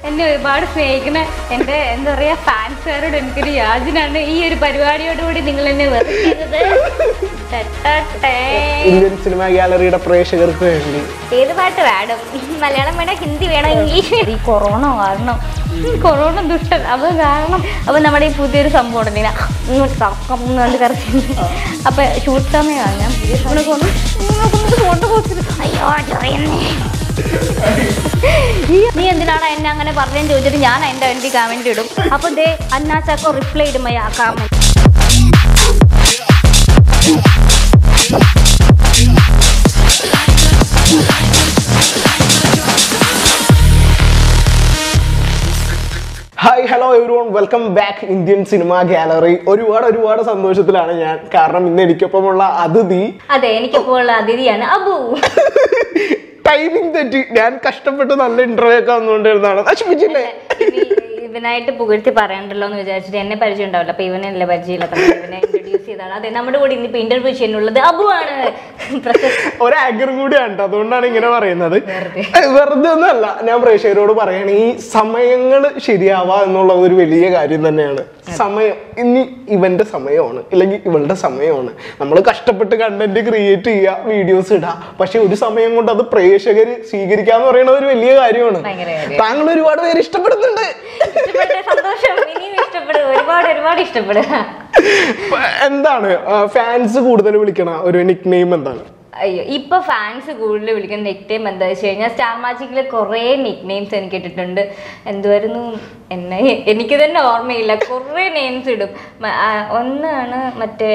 എന്നെ ഒരുപാട് സ്നേഹിക്കുന്ന എൻ്റെ എന്താ പറയാ ഫാൻസുകാരോട് എനിക്കൊരു യാചനാണ് ഈ ഒരു പരിപാടിയോടുകൂടി നിങ്ങൾ എന്നെ വെറുക്കരുത് ടട്ടട്ടേ. ഇന്ത്യൻ സിനിമ ഗാലറിയുടെ പ്രേക്ഷകർക്ക് വേണ്ടി ഏത് പാട്ട് വേണം മലയാളം വേണം ഹിന്ദി വേണം ഇംഗ്ലീഷ് ഈ കൊറോണ കാരണം ഈ കൊറോണ ദുഷ്ടൻ അത് കാരണം അപ്പൊ നമ്മുടെ ഈ പുതിയൊരു സംഭവം ഉണ്ടല്ലോ ഇങ്ങോട്ട് തക്കം എന്നുകൊണ്ട് കറക്കി അപ്പൊ ഷൂട്ട് സമയമാണ് ഞാൻ പുതിയ ഫോണിൽ കൊണ്ട് ഫോട്ടോ പോസ്റ്റ് അയ്യോ ചൊറിയുന്നേ. ഈ- നീ എന്തിനാണ് എന്നെ അങ്ങനെ പറഞ്ഞെന്ന് ചോദിച്ചിട്ട് ഞാൻ എൻ്റെ വേണ്ടി കമന്റ് ഇടും അപ്പൊ ദേ അന്നാച്ചാക്കോ റിപ്ലൈ ഇടും ആ comment hi hello everyone welcome back Indian cinema gallery ഒരുപാട് ഒരുപാട് സന്തോഷത്തിലാണ് ഞാൻ കാരണം ഇന്ന് എനിക്കൊപ്പമുള്ള അതിഥി അതെ എനിക്കിപ്പോൾ ഉള്ള അതിഥിയാണ് അബു ടൈമിംഗ് തെറ്റി ഞാൻ കഷ്ടപ്പെട്ട് നല്ല ഇന്റർവ്യൂ ഒക്കെ വന്നുകൊണ്ടിരുന്നതാണ് നശിപ്പിച്ചില്ലേ ഇനി ഇവനായിട്ട് പുകഴ്ത്തി പറയണ്ടല്ലോ എന്ന് വിചാരിച്ചിട്ട് എന്നെ പരിചയം ഉണ്ടാവില്ല അപ്പൊ ഇവനല്ലേ പരിചയമില്ലാത്ത ഇവനെ ഇൻട്രൊഡ്യൂസ് ചെയ്താണ് അതെ നമ്മുടെ കൂടെ ഇന്നിപ്പോ ഇന്റർവ്യൂ ചെയ്യാനുള്ളത് അബു ആണ് പ്രശസ്ത ഒരു ആങ്കർ കൂടിയാണ് ട്ടോ. അതുകൊണ്ടാണ് ഇങ്ങനെ പറയുന്നത് വെറുതെ. ഏ, വെറുതെ ഒന്നല്ല ഞാൻ പ്രേക്ഷകരോട് പറയണ ഈ സമയങ്ങൾ ശരിയാവാ എന്നുള്ളത് ഒരു വലിയ കാര്യം തന്നെയാണ് സമയം ഇനി ഇവന്റെ സമയമാണ് ഇല്ലെങ്കിൽ ഇവളുടെ സമയമാണ് നമ്മൾ കഷ്ടപ്പെട്ട് കണ്ടന്റ് ക്രിയേറ്റ് ചെയ്യുക വീഡിയോസ് ഇടുക പക്ഷെ ഒരു സമയം കൊണ്ട് അത് പ്രേക്ഷകർ സ്വീകരിക്കാന്ന് പറയുന്നത് ഒരു വലിയ കാര്യമാണ് ഭയങ്കര കാര്യം. താങ്കൾ ഒരുപാട് പേര് ഇഷ്ടപ്പെടുന്നുണ്ട് ഇഷ്ടപ്പെട്ട സന്തോഷം ഇനിയും ഇഷ്ടപ്പെടുക ഒരുപാട് ഒരുപാട് ഇഷ്ടപ്പെടുക ഇപ്പൊ എന്താണ് ഫാൻസ് കൂടുതൽ വിളിക്കണ ഒരു നിക് നെയിം എന്താണ് അയ്യോ ഇപ്പൊ ഫാൻസ് കൂടുതൽ വിളിക്കുന്ന നിക് നെയിം എന്താ വെച്ച് കഴിഞ്ഞാൽ സ്റ്റാർ മാജിക്കിൽ കുറേ നിക് നെയിംസ് എനിക്ക് ഇട്ടിട്ടുണ്ട് എന്തുവായിരുന്നു എന്നെ എനിക്ക് തന്നെ ഓർമ്മയില്ല കുറേ നെയിംസ് ഇടും മ- ആ, ഒന്നാണ് മറ്റേ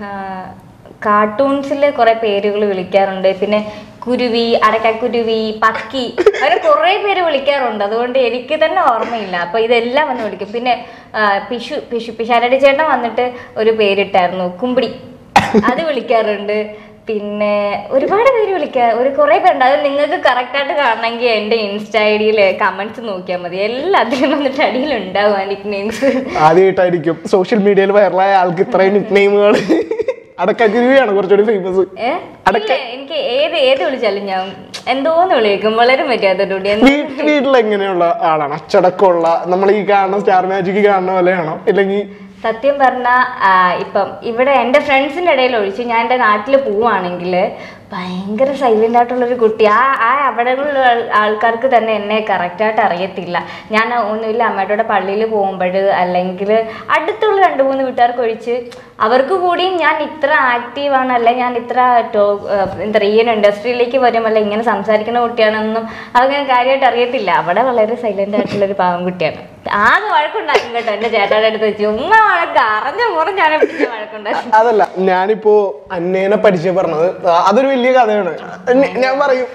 കാർട്ടൂൺസിൽ കുറെ പേരുകൾ വിളിക്കാറുണ്ട് പിന്നെ കുരുവി അടക്കക്കുരുവി പക്കി അങ്ങനെ കുറേ പേര് വിളിക്കാറുണ്ട് അതുകൊണ്ട് എനിക്ക് തന്നെ ഓർമ്മയില്ല അപ്പൊ ഇതെല്ലാം വന്ന് വിളിക്കും പിന്നെ ആ, പിഷു പിഷു പിഷാരടി ചേട്ടൻ വന്നിട്ട് ഒരു പേരിട്ടായിരുന്നു കുമ്പിടി അത് വിളിക്കാറുണ്ട് പിന്നെ ഒരുപാട് പേര് വിളിക്കുക ഒരു കുറേ പേരുണ്ട് അത് നിങ്ങൾക്ക് കറക്റ്റായിട്ട് കാണണമെങ്കിൽ എൻ്റെ ഇൻസ്റ്റ ഐ ഡിയിൽ കമൻസ് നോക്കിയാൽ മതി എല്ലാത്തിലും വന്നിട്ട് അടിയിലുണ്ടാവും ആ നിക് നെയിംസ് ആദ്യമായിട്ടായിരിക്കും സോഷ്യൽ മീഡിയയിൽ വൈറലായ ആൾക്ക് ഇത്രയും നിക് നെയിമുകൾ അടക്കക്കുരുവിയാണ് കുറച്ചുകൂടി ഫേമസ് ഏ ഇല്ല എനിക്ക് ഏത് ഏത് വിളിച്ചാലും ഞാൻ എന്തോന്ന് വിളിക്കും വളരെ പറ്റാത്തോടുകൂടി വീട്ടിൽ എങ്ങനെയുള്ള ആളാണ് അച്ചടക്കമുള്ള നമ്മൾ ഈ കാണുന്ന സ്റ്റാർ മാജിക് കാണുന്ന പോലെയാണോ ഇല്ലെങ്കിൽ സത്യം പറഞ്ഞാൽ ഇപ്പം ഇവിടെ എൻ്റെ ഫ്രണ്ട്സിൻ്റെ ഇടയിൽ ഒഴിച്ച് ഞാൻ എൻ്റെ നാട്ടിൽ പോവുകയാണെങ്കിൽ ഭയങ്കര സൈലൻ്റ് ആയിട്ടുള്ളൊരു കുട്ടി ആ ആ അവിടെയുള്ള ആൾ- ആൾക്കാർക്ക് തന്നെ എന്നെ കറക്റ്റായിട്ട് അറിയത്തില്ല ഞാൻ ഒന്നുമില്ല അമ്മയുടെ കൂടെ പള്ളിയിൽ പോകുമ്പോൾ അല്ലെങ്കിൽ അടുത്തുള്ള രണ്ട് മൂന്ന് വീട്ടുകാർക്ക് ഒഴിച്ച് അവർക്ക് കൂടിയും ഞാൻ ഇത്ര ആക്റ്റീവാണ് അല്ലെ ഞാൻ ഇത്ര ടോ എന്താ പറയുക ഈ ഒരു ഇൻഡസ്ട്രിയിലേക്ക് വരുമല്ല ഇങ്ങനെ സംസാരിക്കുന്ന കുട്ടിയാണെന്നും അതൊക്കെ കാര്യമായിട്ട് അറിയത്തില്ല അവിടെ വളരെ സൈലൻ്റ് ആയിട്ടുള്ളൊരു പാവം കുട്ടിയാണ് ആകെ വഴക്കുണ്ടാക്കും കേട്ടോ എൻ്റെ ചേട്ടാടെ അടുത്ത് വെച്ച് ഉമ്മ വഴക്ക് അറിഞ്ഞ മുറഞ്ഞാണ് പിടിച്ച വഴക്കുണ്ടാക്കും അതല്ല ഞാനിപ്പോ അന്നേനെ പരിചയപ്പെടുന്നത് ആ, അതൊരു വലിയ കഥയാണ് ഞ- ഞാൻ പറയും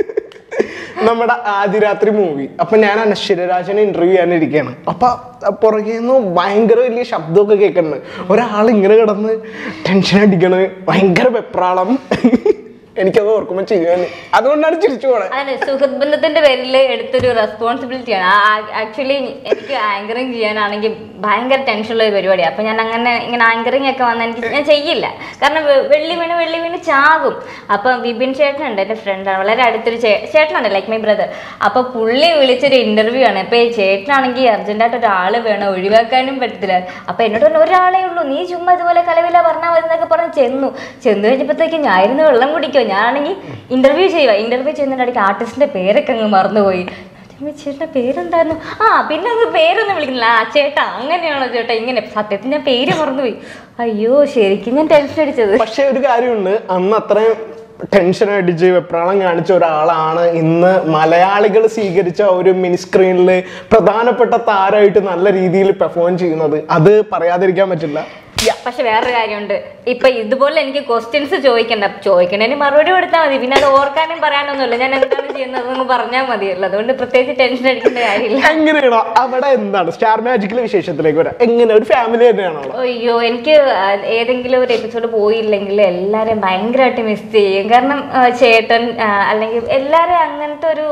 നമ്മുടെ ആദിരാത്രി മൂവി അപ്പൊ ഞാൻ അനശ്വരരാജനെ ഇന്റർവ്യൂ ചെയ്യാനിരിക്കുകയാണ് അപ്പൊ പുറകെ നിന്ന് ഭയങ്കര വലിയ ശബ്ദമൊക്കെ കേൾക്കുന്നുണ്ട് ഒരാൾ ഇങ്ങനെ കിടന്ന് ടെൻഷൻ അടിക്കണ് ഭയങ്കര വെപ്രാളം എനിക്കത് ഓർക്കുമ്പോ ചെയ്യാൻ അതുകൊണ്ടാണ് ചിരിച്ചു പോണേ അതെ സുഹൃത്ത് ബന്ധത്തിന്റെ പേരിൽ എടുത്തൊരു റെസ്പോൺസിബിലിറ്റിയാണ് ആക്ച്വലി എനിക്ക് ആങ്കറിങ് ചെയ്യാനാണെങ്കിൽ ഭയങ്കര ടെൻഷനുള്ള ഒരു പരിപാടിയാണ് അപ്പൊ ഞാൻ അങ്ങനെ ഇങ്ങനെ ആങ്കറിങ് ഒക്കെ വന്ന എനിക്ക് ഞാൻ ചെയ്യില്ല കാരണം വെ- വെള്ളി വീണ് വെള്ളി വീണ് ചാകും അപ്പൊ വിപിൻ ചേട്ടനുണ്ട് എൻ്റെ ഫ്രണ്ടാണ് വളരെ അടുത്തൊരു ചേ ചേട്ടനാണ് ലൈക്ക് മൈ ബ്രദർ അപ്പൊ പുള്ളി വിളിച്ചൊരു ഇന്റർവ്യൂ ആണ് അപ്പൊ ഈ ചേട്ടനാണെങ്കിൽ അർജന്റായിട്ട് ഒരാള് വേണം ഒഴിവാക്കാനും പറ്റത്തില്ല അപ്പൊ എന്നോട് പറഞ്ഞു ഒരാളേ ഉള്ളൂ നീ ചുമ്മാ ഇതുപോലെ കലവില പറഞ്ഞാൽ മതി എന്നൊക്കെ പറഞ്ഞ് ചെന്നു ചെന്ന് കഴിഞ്ഞപ്പോഴത്തേക്ക് ഞാൻ ഇരുന്ന് വെള്ളം കുടിക്കുക ഞാനാണെങ്കിൽ ഇന്റർവ്യൂ ചെയ്യുക ഇന്റർവ്യൂ ചെയ്യുന്നതിൻ്റെ ഇടയ്ക്ക് ആർട്ടിസ്റ്റിന്റെ പേരൊക്കെ അങ്ങ് മറന്നുപോയി ദൈവമേ, ചേട്ടൻ്റെ പേരെന്തായിരുന്നു ആ പിന്നെ അങ്ങ് പേരൊന്നും വിളിക്കുന്നില്ല ആ ചേട്ടാ അങ്ങനെയാണോ ചേട്ടാ ഇങ്ങനെ സത്യത്തിൽ ഞാൻ പേര് മറന്നുപോയി അയ്യോ ശരിക്കും ഞാൻ ടെൻഷൻ അടിച്ചത് പക്ഷെ ഒരു കാര്യമുണ്ട് അന്ന് അത്രയും ടെൻഷൻ അടിച്ച് വെപ്രാളം കാണിച്ച ഒരാളാണ് ഇന്ന് മലയാളികൾ സ്വീകരിച്ച ഒരു മിനി സ്ക്രീനിൽ പ്രധാനപ്പെട്ട താരമായിട്ട് നല്ല രീതിയിൽ പെർഫോം ചെയ്യുന്നത് അത് പറയാതിരിക്കാൻ പറ്റില്ല പക്ഷെ വേറൊരു കാര്യമുണ്ട് ഇപ്പൊ ഇതുപോലെ എനിക്ക് ക്വസ്റ്റ്യൻസ് ചോദിക്കണ്ട ചോദിക്കണതിന് മറുപടി കൊടുത്താൽ മതി പിന്നെ അത് ഓർക്കാനും പറയാനൊന്നുമില്ല ഞാൻ എന്താണ് ചെയ്യുന്നത് എന്ന് പറഞ്ഞാൽ മതിയല്ലോ അതുകൊണ്ട് പ്രത്യേകിച്ച് ടെൻഷൻ അടിക്കേണ്ട കാര്യമില്ല എങ്ങനെയാണോ അവിടെ എന്താണ് സ്റ്റാർ മാജിക്കിലെ വിശേഷത്തിലേക്ക് വരാം എങ്ങനെ ഒരു ഫാമിലി തന്നെയാണോ അവിടെ? അയ്യോ എനിക്ക് ആ, ഏതെങ്കിലും ഒരു എപ്പിസോഡ് പോയില്ലെങ്കിൽ എല്ലാവരെയും ഭയങ്കരമായിട്ട് മിസ് ചെയ്യും കാരണം ആ, ചേട്ടൻ ആ, അല്ലെങ്കിൽ എല്ലാവരെയും അങ്ങനത്തെ ഒരു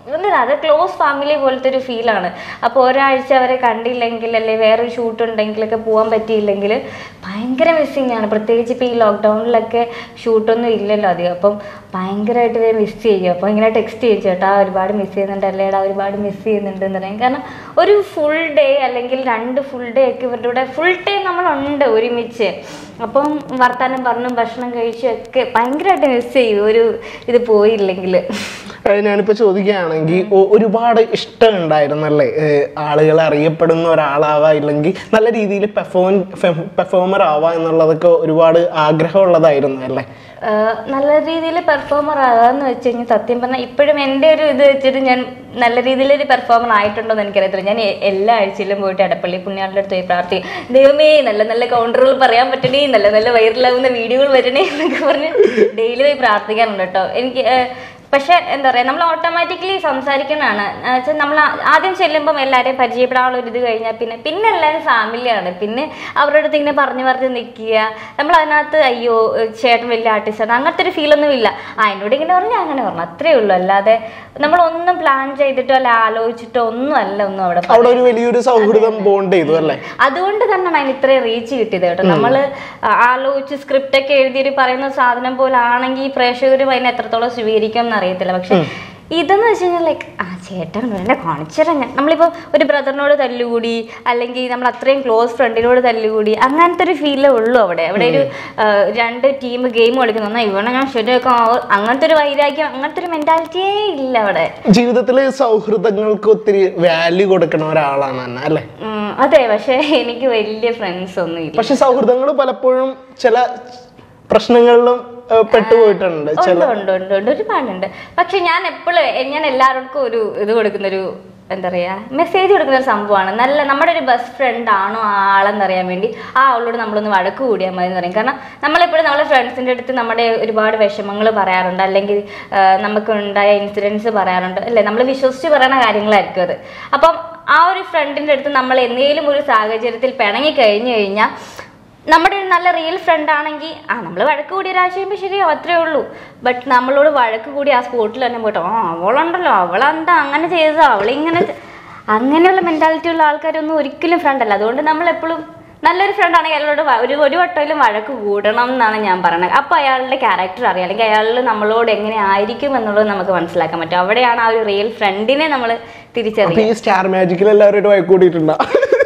എന്തിനാ അത് ക്ലോസ് ഫാമിലി പോലത്തെ ഒരു ഫീലാണ് അപ്പോൾ ഒരാഴ്ച അവരെ കണ്ടില്ലെങ്കിൽ അല്ലെ വേറൊരു ഷൂട്ട് ഉണ്ടെങ്കിലൊക്കെ പോകാൻ പറ്റിയില്ലെങ്കിൽ ഭയങ്കര മിസ്സിങ് ആണ് പ്രത്യേകിച്ച് ഇപ്പോൾ ഈ ലോക്ക്ഡൗണിലൊക്കെ ഷൂട്ടൊന്നും ഇല്ലല്ലോ അധികം അപ്പം ഭയങ്കരമായിട്ട് ഇവരെ മിസ് ചെയ്യും അപ്പോൾ ഇങ്ങനെ ടെക്സ്റ്റ് ചെയ്യും ചേട്ടാ ഒരുപാട് മിസ് ചെയ്യുന്നുണ്ട് അല്ലേടാ ഒരുപാട് മിസ് ചെയ്യുന്നുണ്ട് എന്ന് പറയും കാരണം ഒരു ഫുൾ ഡേ അല്ലെങ്കിൽ രണ്ട് ഫുൾ ഡേ ഒക്കെ ഇവരുടെ കൂടെ ഫുൾ ടൈം നമ്മളുണ്ട് ഒരുമിച്ച് അപ്പം വർത്താനം പറഞ്ഞും ഭക്ഷണം കഴിച്ചും ഒക്കെ ഭയങ്കരമായിട്ട് മിസ് ചെയ്യും ഒരു ഇത് പോയില്ലെങ്കിൽ ഏഹ് ഞാനിപ്പോ ചോദിക്കുകയാണെങ്കിൽ ഒ- ഒരുപാട് ഇഷ്ടം ഉണ്ടായിരുന്നല്ലേ ഏഹ് ആളുകൾ അറിയപ്പെടുന്ന ഒരാളാവാ ഇല്ലെങ്കിൽ നല്ല രീതിയിൽ പെർഫോം പെർഫോമർ ആവാ എന്നുള്ളതൊക്കെ ഒരുപാട് ആഗ്രഹമുള്ളതായിരുന്നു അല്ലേ ആഹ് നല്ല രീതിയിൽ പെർഫോമർ ആകാന്ന് വെച്ച് കഴിഞ്ഞാൽ സത്യം പറഞ്ഞാൽ ഇപ്പോഴും എൻ്റെ ഒരു ഇത് വെച്ചിട്ട് ഞാൻ നല്ല രീതിയിൽ ഒരു പെർഫോമർ ആയിട്ടുണ്ടോ എന്ന് എനിക്കറിയത്തില്ല ഞാൻ എ- എല്ലാ ആഴ്ചയിലും പോയിട്ട് എടപ്പള്ളി പുണ്യാളുടെ അടുത്ത് പോയി പ്രാർത്ഥിക്കും ദൈവമേ നല്ല നല്ല കൗണ്ടറുകൾ പറയാൻ പറ്റണേ നല്ല നല്ല വൈറലാകുന്ന വീഡിയോകൾ വരണേ എന്നൊക്കെ പറഞ്ഞ് ഡെയിലി പോയി പ്രാർത്ഥിക്കാറുണ്ട് കേട്ടോ എനിക്ക് ആഹ് പക്ഷെ എന്താ പറയുക നമ്മൾ ഓട്ടോമാറ്റിക്കലി സംസാരിക്കുന്നതാണ് വെച്ചാൽ നമ്മൾ ആദ്യം ചെല്ലുമ്പം എല്ലാവരെയും പരിചയപ്പെടാനുള്ള ഒരു ഇത് കഴിഞ്ഞാൽ പിന്നെ പിന്നെ എല്ലാവരും ഫാമിലിയാണ് പിന്നെ അവരുടെ അടുത്ത് ഇങ്ങനെ പറഞ്ഞു പറഞ്ഞ് നിൽക്കുക നമ്മൾ അതിനകത്ത് അയ്യോ ചേട്ടൻ വലിയ ആർട്ടിസ്റ്റാണ് അങ്ങനത്തെ ഒരു ഫീലൊന്നും ഇല്ല ആ എന്നോട് ഇങ്ങനെ പറഞ്ഞു അങ്ങനെ പറഞ്ഞു അത്രേ ഉള്ളൂ അല്ലാതെ നമ്മളൊന്നും പ്ലാൻ ചെയ്തിട്ടോ അല്ല ആലോചിച്ചിട്ടോ ഒന്നും അല്ല ഒന്നും അവിടെ അവിടെ ഒരു വലിയൊരു സൗഹൃദം ബോണ്ട് ചെയ്തു അല്ലേ അതുകൊണ്ട് തന്നെയാണ് അതിന് ഇത്രയും റീച്ച് കിട്ടിയത് കേട്ടോ നമ്മൾ ആലോചിച്ച് സ്ക്രിപ്റ്റ് ഒക്കെ എഴുതിയിട്ട് പറയുന്ന സാധനം പോലെ ആണെങ്കിൽ പ്രേക്ഷകരും അതിനെ എത്രത്തോളം സ്വീകരിക്കും എന്ന് അറിയത്തില്ല പക്ഷെ ഇതെന്ന് വെച്ച് കഴിഞ്ഞാൽ ലൈക്ക് ആ ചേട്ടൻ എന്നെ കാണിച്ചുതരാം ഞാൻ നമ്മളിപ്പോൾ ഒരു ബ്രദറിനോട് തല്ലുകൂടി അല്ലെങ്കിൽ നമ്മൾ അത്രയും ക്ലോസ് ഫ്രണ്ടിനോട് തല്ലുകൂടി അങ്ങനത്തെ ഒരു ഫീലേ ഉള്ളൂ അവിടെ അവിടെ ഒരു ആ, രണ്ട് ടീം ഗെയിം കളിക്കുന്നു എന്നാൽ ഇവനെ ഞാൻ ശരിയാക്കാം ആ, അങ്ങനത്തെ ഒരു വൈരാഗ്യം അങ്ങനത്തെ ഒരു മെന്റാലിറ്റിയേ ഇല്ല അവിടെ ജീവിതത്തിൽ സൗഹൃദങ്ങൾക്ക് ഒത്തിരി വാല്യൂ കൊടുക്കുന്ന ഒരാളാണ് തന്നെ അല്ലേ ഉം, അതെ പക്ഷേ എനിക്ക് വലിയ ഫ്രണ്ട്സ് ഒന്നും ഇല്ല പക്ഷെ സൗഹൃദങ്ങൾ പലപ്പോഴും ചില പ്രശ്നങ്ങളിലും ഏഹ്, പെട്ടുപോയിട്ടുണ്ട് ചില ഉണ്ട് ഉണ്ട് ഉണ്ട് ഉണ്ട് ഒരുപാടുണ്ട് പക്ഷെ ഞാൻ എപ്പോഴും ഞാൻ എല്ലാവർക്കും ഒരു ഇത് കൊടുക്കുന്നൊരു എന്താ പറയാ മെസ്സേജ് കൊടുക്കുന്ന ഒരു സംഭവമാണ് നല്ല നമ്മുടെ ഒരു ബെസ്റ്റ് ഫ്രണ്ട് ആണോ ആ ആളെന്നറിയാൻ വേണ്ടി ആ ആളോട് നമ്മളൊന്ന് വഴക്ക് കൂടിയാൽ മതി എന്ന് പറയും കാരണം നമ്മളെപ്പോഴും നമ്മളെ ഫ്രണ്ട്സിൻ്റെ അടുത്ത് നമ്മുടെ ഒരുപാട് വിഷമങ്ങൾ പറയാറുണ്ട് അല്ലെങ്കിൽ ആ, നമുക്ക് ഉണ്ടായ ഇൻസിഡൻസ് പറയാറുണ്ട് അല്ലേ നമ്മൾ വിശ്വസിച്ച് പറയുന്ന കാര്യങ്ങളായിരിക്കും അത് അപ്പം ആ ഒരു ഫ്രണ്ടിൻ്റെ അടുത്ത് നമ്മൾ എന്തെങ്കിലും ഒരു സാഹചര്യത്തിൽ പിണങ്ങി കഴിഞ്ഞു കഴിഞ്ഞാൽ നമ്മുടെ ഒരു നല്ല റിയൽ ഫ്രണ്ട് ആണെങ്കിൽ ആ നമ്മൾ വഴക്ക് കൂടി ഒരാഴ്ച കഴിയുമ്പോൾ ശരിയാവും അത്രേ ഉള്ളൂ ബട്ട് നമ്മളോട് വഴക്ക് കൂടി ആ സ്പോട്ടിൽ തന്നെ പോയിട്ട് ആ അവളുണ്ടല്ലോ അവളെന്താ അങ്ങനെ ചെയ്തത് അവളിങ്ങനെ ചെ-" അങ്ങനെയുള്ള മെൻറ്റാലിറ്റി ഉള്ള ആൾക്കാരൊന്നും ഒരിക്കലും ഫ്രണ്ട് അല്ല അതുകൊണ്ട് നമ്മൾ എപ്പോഴും നല്ലൊരു ഫ്രണ്ട് ആണെങ്കിൽ അയാളോട് വ- ഒരു ഒരു വട്ടയിലും വഴക്ക് കൂടണം എന്നാണ് ഞാൻ പറയുന്നത് അപ്പോൾ അയാളുടെ ക്യാരക്ടർ അറിയാം അല്ലെങ്കിൽ അയാൾ നമ്മളോട് എങ്ങനെ ആയിരിക്കും എന്നുള്ളത് നമുക്ക് മനസ്സിലാക്കാൻ പറ്റും അവിടെയാണ് ആ ഒരു റിയൽ ഫ്രണ്ടിനെ നമ്മൾ തിരിച്ചറിയുക അപ്പൊ ഈ സ്റ്റാർ മാജിക്കിൽ എല്ലാവരും വഴക്ക് കൂടിയിട്ടുണ്ടോ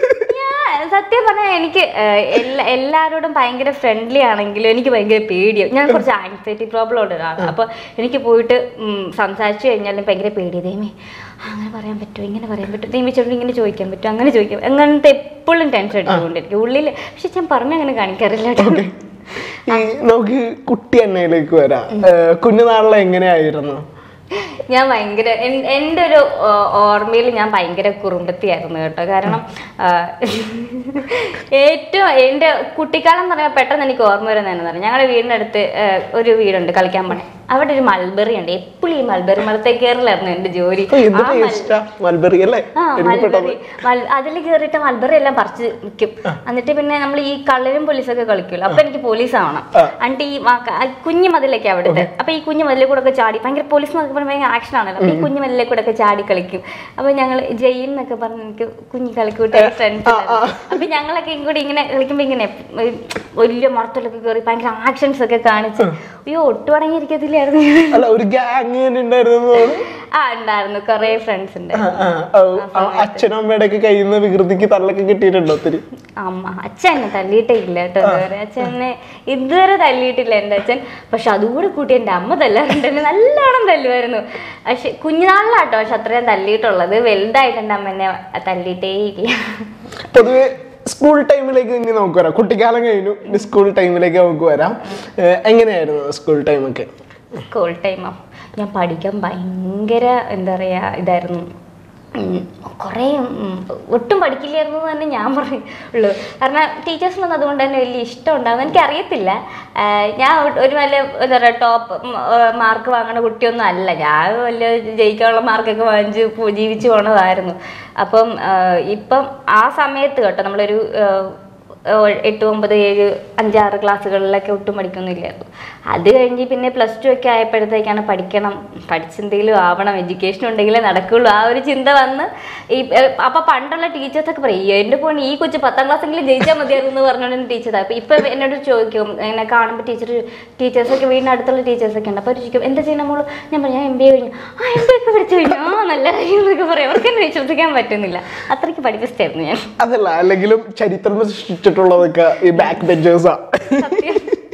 ഞാൻ സത്യം പറഞ്ഞാൽ എനിക്ക് ഏഹ്, എല്ലാ എല്ലാവരോടും ഭയങ്കര ഫ്രണ്ട്ലി ആണെങ്കിലും എനിക്ക് ഭയങ്കര പേടിയാണ് ഞാൻ കുറച്ച് ആൻസൈറ്റി പ്രോബ്ലം ഉള്ള ഒരാളാണ് അപ്പോൾ എനിക്ക് പോയിട്ട് ഉം, സംസാരിച്ചു കഴിഞ്ഞാലും ഭയങ്കര പേടി ദൈവമേ അങ്ങനെ പറയാൻ പറ്റുമോ ഇങ്ങനെ പറയാൻ പറ്റുമോ ദൈവം ചേട്ടൻ ഇങ്ങനെ ചോദിക്കാൻ പറ്റുമോ അങ്ങനെ ചോദിക്കാം അങ്ങനത്തെ എപ്പോഴും ടെൻഷൻ അടിച്ചുകൊണ്ടിരിക്കും ഉള്ളിൽ പക്ഷെ ഞാൻ പറഞ്ഞങ്ങനെ കാണിക്കാറില്ല കേട്ടോ ഈ നമുക്ക് കുട്ടി എണ്ണയിലേക്ക് വരാം ഏഹ്, കുഞ്ഞുനാളിൽ എങ്ങനെയായിരുന്നു ഞാൻ ഭയങ്കര എൻ- എൻ്റെ ഒരു ഓ- ഓർമ്മയിൽ ഞാൻ ഭയങ്കര കുറുമ്പത്തിയായിരുന്നു കേട്ടോ കാരണം ആ, ഏറ്റവും എൻ്റെ കുട്ടിക്കാലം എന്ന് പറഞ്ഞാൽ പെട്ടെന്ന് എനിക്ക് ഓർമ്മ വരുന്നതെന്ന് പറഞ്ഞാൽ ഞങ്ങളുടെ വീടിനടുത്ത് ആ, ഒരു വീടുണ്ട് കളിക്കാൻ പോണേ അവിടെ ഒരു മൾബറി ഉണ്ട് എപ്പോഴും ഈ മൾബറി മരത്തെ കയറിലായിരുന്നു എൻ്റെ ജോലി അപ്പൊ എന്ത് ടേസ്റ്റാ മൽബറി അല്ലേ ആ എനിക്ക് പെട്ടെന്ന് മൽബറി അതിൽ കയറിയിട്ട് മൽബറി എല്ലാം പറിച്ച് വിൽക്കും എന്നിട്ട് പിന്നെ നമ്മൾ ഈ കള്ളരും പോലീസൊക്കെ കളിക്കുമല്ലോ അപ്പൊ എനിക്ക് പോലീസ് ആവണം എന്നിട്ട് ഈ മ- ആ കുഞ്ഞു മതിലൊക്കെ അവിടുത്തെ അപ്പൊ ഈ കുഞ്ഞു മതിലെ കൂടെ ഒക്കെ ചാടി ഭയങ്കര പോലീസ് എന്നൊക്കെ പറഞ്ഞാൽ ഭയങ്കര ആക്ഷൻ ആണല്ലോ അപ്പൊ ഈ കുഞ്ഞു മതിലെ കൂടെ ഒക്കെ ചാടി കളിക്കും അപ്പൊ ഞങ്ങൾ ജയിൽ എന്നൊക്കെ പറഞ്ഞ് എനിക്ക് കുഞ്ഞു കളിക്കൂട്ടെ ഫ്രണ്ട്സ് അപ്പൊ ഞങ്ങളൊക്കെ കൂടി ഇങ്ങനെ കളിക്കുമ്പോ ഇങ്ങനെ ഒരു വലിയ മറത്തിലൊക്കെ കയറി ഭയങ്കര ആക്ഷൻസ് ഒക്കെ കാണിച്ച് അയ്യോ ഒട്ടും അടങ്ങിയിരിക്കത്തില്ലായിരുന്നു അല്ല ഒരു ഗ്യാങ് തന്നെ ഉണ്ടായിരുന്നു എന്ന് തോന്നുന്നു. ആ ഉണ്ടായിരുന്നു കുറേ ഫ്രണ്ട്സ് ഉണ്ട് ആ, ആ, ആ, ആ, അച്ഛനും അമ്മയുടെ ഒക്കെ കയ്യിൽ നിന്ന് വികൃതിക്ക് തള്ളൊക്കെ കിട്ടിയിട്ടുണ്ടോ ഒത്തിരി അമ്മ അച്ഛൻ എന്നെ തല്ലിയിട്ടേ ഇല്ല കേട്ടോ ഇതുവരെ അച്ഛൻ എന്നെ ഇതുവരെ തല്ലിയിട്ടില്ല എൻ്റെ അച്ഛൻ പക്ഷെ അതുകൂടെ കൂട്ടി എൻ്റെ അമ്മ തല്ലാറുണ്ട് എന്നെ നല്ലോണം തല്ലുമായിരുന്നു പക്ഷെ കുഞ്ഞുനാളിലാട്ടോ പക്ഷെ അത്രയും തല്ലിയിട്ടുള്ളത് വലുതായിട്ട് എൻ്റെ അമ്മ എന്നെ തല്ലിയിട്ടേ ഇല്ല പൊതുവെ സ്കൂൾ ടൈമിലേക്ക് ഇനി നമുക്ക് വരാം കുട്ടിക്കാലം കഴിഞ്ഞു ഇനി സ്കൂൾ ടൈമിലേക്ക് നമുക്ക് വരാം ഏഹ്, എങ്ങനെയായിരുന്നു സ്കൂൾ ടൈമൊക്കെ സ്കൂൾ ടൈമോ ഞാൻ പഠിക്കാൻ ഭയങ്കര എന്താ പറയുക ഇതായിരുന്നു ഉം, കുറേ ഉം, ഒട്ടും പഠിക്കില്ലായിരുന്നു എന്ന് തന്നെ ഞാൻ പറയുള്ളൂ കാരണം ടീച്ചേഴ്സിനൊന്നും അതുകൊണ്ട് തന്നെ വലിയ ഇഷ്ടം ഉണ്ടാകും എനിക്കറിയത്തില്ല ആഹ് ഞാൻ ഒരു- ഒരു നല്ല എന്താ പറയുക ടോപ്പ് മാർക്ക് വാങ്ങുന്ന കുട്ടിയൊന്നും അല്ല ഞാൻ വലിയ ജയിക്കാനുള്ള മാർക്കൊക്കെ വാങ്ങിച്ച് പോ- ജീവിച്ച് പോണതായിരുന്നു അപ്പം ആഹ് ഇപ്പം ആ സമയത്ത് കേട്ടോ നമ്മളൊരു ആഹ് ഏഹ് എട്ട് ഒമ്പത് ഏഴ് അഞ്ചാറ് ക്ലാസ്സുകളിലൊക്കെ ഒട്ടും പഠിക്കൊന്നുമില്ലായിരുന്നു അത് കഴിഞ്ഞ് പിന്നെ പ്ലസ് ടു ഒക്കെ ആയപ്പോഴത്തേക്കാണ് പഠിക്കണം പഠിച്ചെന്തെങ്കിലും ആവണം എഡ്യൂക്കേഷൻ ഉണ്ടെങ്കിലേ നടക്കുള്ളൂ ആ ഒരു ചിന്ത വന്ന് ഈ ഏഹ് അപ്പൊ പണ്ടുള്ള ടീച്ചേഴ്സൊക്കെ പറയും എൻ്റെ പോണി ഈ കൊച്ചു പത്താം ക്ലാസ്സെങ്കിലും ജയിച്ചാൽ മതിയായിരുന്നു എന്ന് പറഞ്ഞുകൊണ്ട് ടീച്ചർ അപ്പൊ ഇപ്പൊ എന്നോട് ചോദിക്കും എന്നെ കാണുമ്പോൾ ടീച്ചർ ടീച്ചേഴ്സൊക്കെ വീടിന് അടുത്തുള്ള ടീച്ചേഴ്സൊക്കെ ഉണ്ട് അപ്പോൾ അവർ ചോദിക്കും എന്താ ചെയ്യുന്ന മോള് ഞാൻ പറഞ്ഞു ഞാൻ എം ബി എ കഴിഞ്ഞു ആ എം ബി ഒക്കെ പഠിച്ചു കഴിഞ്ഞു ആ നല്ല കാര്യം എന്നൊക്കെ പറയും അവർക്ക് എന്നെ വിശ്വസിക്കാൻ പറ്റുന്നില്ല അത്രയ്ക്ക് പഠിപ്പിച്ചായിരുന്നു ഞാൻ അതല്ല അല്ലെങ്കിലും ചരിത്രം സൃഷ്ടിച്ചിട്ടുള്ളതൊക്കെ ഈ ബാക്ക് ബെഞ്ചേഴ്സാ സത്യം.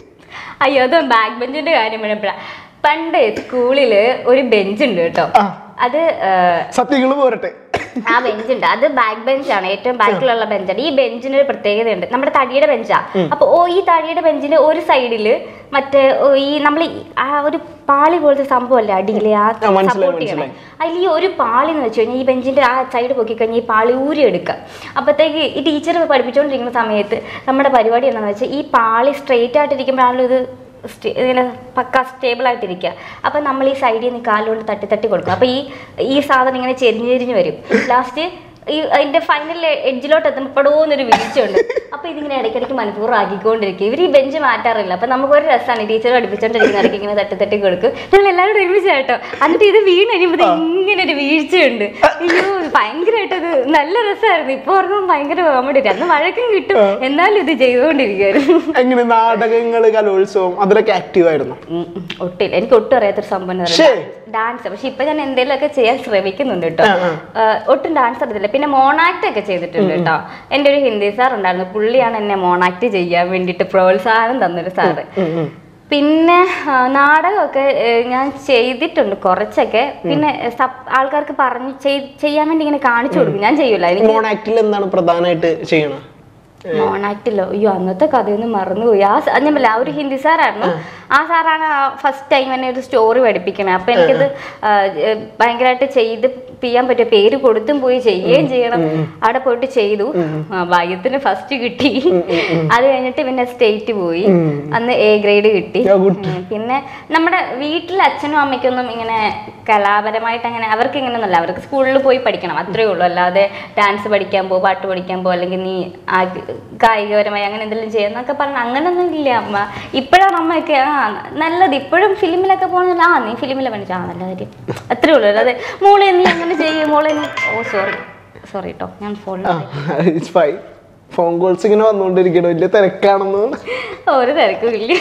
അയ്യോ അത് ബാക്ക് ബെഞ്ചിന്റെ കാര്യം പറയുമ്പോഴാ പണ്ട് സ്കൂളില് ഒരു ബെഞ്ച് ഉണ്ട് കേട്ടോ ആ. അത് ഏഹ്, സത്യങ്ങൾ പോരട്ടെ ആ ബെഞ്ച് ഉണ്ട് അത് ബാക്ക് ബെഞ്ചാണ് ഏറ്റവും ബാക്കിലുള്ള ബെഞ്ചാണ് ഈ ബെഞ്ചിന് ഒരു പ്രത്യേകതയുണ്ട് നമ്മുടെ തടിയുടെ ബെഞ്ചാ അപ്പൊ ഓ ഈ തടിയുടെ ബെഞ്ചിന് ഒരു സൈഡില് മറ്റേ ഓ, ഈ നമ്മൾ ആ ഒരു പാളി പോലത്തെ സംഭവമല്ലേ അടിയിലെ ആ ആ, മനസ്സിലായി, സപ്പോർട്ട് ചെയ്യണേ അതിൽ ഈ ഒരു പാളി എന്ന് വെച്ച് കഴിഞ്ഞാൽ ഈ ബെഞ്ചിന്റെ ആ സൈഡ് പൊക്കി കഴിഞ്ഞാൽ ഈ പാളി ഊരി എടുക്കുക അപ്പോഴത്തേക്ക് ഈ ടീച്ചർ പഠിപ്പിച്ചുകൊണ്ടിരിക്കുന്ന സമയത്ത് നമ്മുടെ പരിപാടി എന്താണെന്ന് വെച്ചാൽ ഈ പാളി സ്ട്രെയിറ്റ് ആയിട്ടിരിക്കുമ്പോഴാണല്ലോ ഇത് സ്റ്റേ- ഇങ്ങനെ പക്ക സ്റ്റേബിൾ ആയിട്ടിരിക്കുക അപ്പം നമ്മൾ ഈ സൈഡിൽ നിന്ന് കാലുകൊണ്ട് തട്ടി തട്ടി കൊടുക്കും അപ്പം ഈ ഈ സാധനം ഇങ്ങനെ ചെരിഞ്ഞ് ചെരിഞ്ഞ് വരും ലാസ്റ്റ് ഈ അതിന്റെ ഫൈനൽ എഡ്ജിലോട്ട് എത്തുമ്പോഴോന്നൊരു വീഴ്ചയുണ്ട് അപ്പൊ ഇതിങ്ങനെ ഇടയ്ക്കിടയ്ക്ക് മനഃപൂർവ്വം ആക്കിക്കൊണ്ടിരിക്കും ഇവർ ഈ ബെഞ്ച് മാറ്റാറില്ല അപ്പൊ നമുക്കൊരു രസമാണ് ടീച്ചർ പഠിപ്പിച്ചോണ്ടിരിക്കുന്ന ഇടയ്ക്ക് ഇങ്ങനെ തട്ടി തട്ടി കൊടുക്കും ഞങ്ങൾ എല്ലാവരും ഒരുമിച്ച് കേട്ടോ എന്നിട്ട് ഇത് വീണ് കഴിയുമ്പോൾ ഇങ്ങനെ ഒരു വീഴ്ചയുണ്ട് അയ്യോ ഭയങ്കരമായിട്ട് അത് നല്ല രസമായിരുന്നു ഇപ്പൊ ഓർക്കുമ്പോൾ ഭയങ്കര കോമഡി അന്ന് വഴക്കും കിട്ടും എന്നാലും ഇത് ചെയ്തുകൊണ്ടിരിക്കുവായിരുന്നു എങ്ങനെ നാടകങ്ങള് കലോത്സവം അതിലൊക്കെ ആക്റ്റീവ് ആയിരുന്നു ഉം, ഉം. ഒട്ടില്ല എനിക്ക് ഒട്ടും അറിയാത്തൊരു സംഭവം എന്ന് ശ്ശേ. പറയുന്നത് ഡാൻസ് പക്ഷെ ഇപ്പൊ ഞാൻ എന്തെങ്കിലുമൊക്കെ ചെയ്യാൻ ശ്രമിക്കുന്നുണ്ട് കേട്ടോ ആ, ആ. ഏഹ്, ഒട്ടും ഡാൻസ് അറിയത്തില്ല പിന്നെ മോണാക്ട് ഒക്കെ ചെയ്തിട്ടുണ്ട് കേട്ടോ എൻ്റെ ഒരു ഹിന്ദി സാർ ഉണ്ടായിരുന്നു പുള്ളിയാണ് എന്നെ മോണാക്ട് ചെയ്യാൻ വേണ്ടിയിട്ട് പ്രോത്സാഹനം തന്നൊരു സാറ് ഉം, ഉം. പിന്നെ ആ, നാടകമൊക്കെ ഏഹ്, ഞാൻ ചെയ്തിട്ടുണ്ട് കുറച്ചൊക്കെ പിന്നെ സപ്- ആൾക്കാർക്ക് പറഞ്ഞു ചെയ്- ചെയ്യാൻ വേണ്ടി ഇങ്ങനെ കാണിച്ചു കൊടുക്കും ഞാൻ ചെയ്യൂല എനിക്ക് മോണാക്ടിൽ എന്താണ് പ്രധാനമായിട്ട് ചെയ്യണത് മോണാക്ടിലോ അയ്യോ അന്നത്തെ കഥയൊന്നും മറന്നുപോയി ആ സ- ഞാൻ പറഞ്ഞില്ല ആ ഒരു ഹിന്ദി സാറായിരുന്നു ആ സാറാണ് ഫസ്റ്റ് ടൈം എന്നെ ഒരു സ്റ്റോറി പഠിപ്പിക്കണേ അപ്പൊ എനിക്കത് ആ, ഏ, ഭയങ്കരമായിട്ട് ചെയ്ത് ചെയ്യാൻ പറ്റിയ പേര് കൊടുത്തും പോയി ചെയ്യുകയും ചെയ്യണം അവിടെ പോയിട്ട് ചെയ്തു ആ, ഭാഗ്യത്തിന് ഫസ്റ്റ് കിട്ടി അത് കഴിഞ്ഞിട്ട് പിന്നെ സ്റ്റേറ്റ് പോയി അന്ന് എ ഗ്രേഡ് കിട്ടി Yeah, good. ഉം, പിന്നെ നമ്മുടെ വീട്ടിൽ അച്ഛനും അമ്മയ്ക്കൊന്നും ഇങ്ങനെ കലാപരമായിട്ട് അങ്ങനെ അവർക്ക് ഇങ്ങനെയൊന്നുമല്ല അവർക്ക് സ്കൂളിൽ പോയി പഠിക്കണം അത്രേ ഉള്ളൂ അല്ലാതെ ഡാൻസ് പഠിക്കാൻ പോ പാട്ട് പഠിക്കാൻ പോ അല്ലെങ്കിൽ നീ ആ- കായികപരമായി അങ്ങനെ എന്തെങ്കിലും ചെയ്യാന്നൊക്കെ പറഞ്ഞ അങ്ങനെയൊന്നും ഇല്ല അമ്മ ഇപ്പോഴാണ് അമ്മയൊക്കെ ആ നല്ലത് ഇപ്പോഴും ഫിലിമിലൊക്കെ പോകുന്നില്ല ആ നീ ഫിലിമിലെ പഠിച്ചാ ആ നല്ല കാര്യം അത്രേ ഉള്ളൂ അല്ലാതെ മോളെ നീ അങ്ങനെ ചെയ്യും മോളെ നീ ഓ സോറി സോറി കേട്ടോ ഞാൻ ഫോണിൽ ഇറ്റ്സ് ഫൈൻ ഫോൺ കോൾസ് ഇങ്ങനെ വന്നുകൊണ്ടിരിക്കണം വലിയ തിരക്കാണെന്ന് ഒരു തിരക്കും ഇല്ല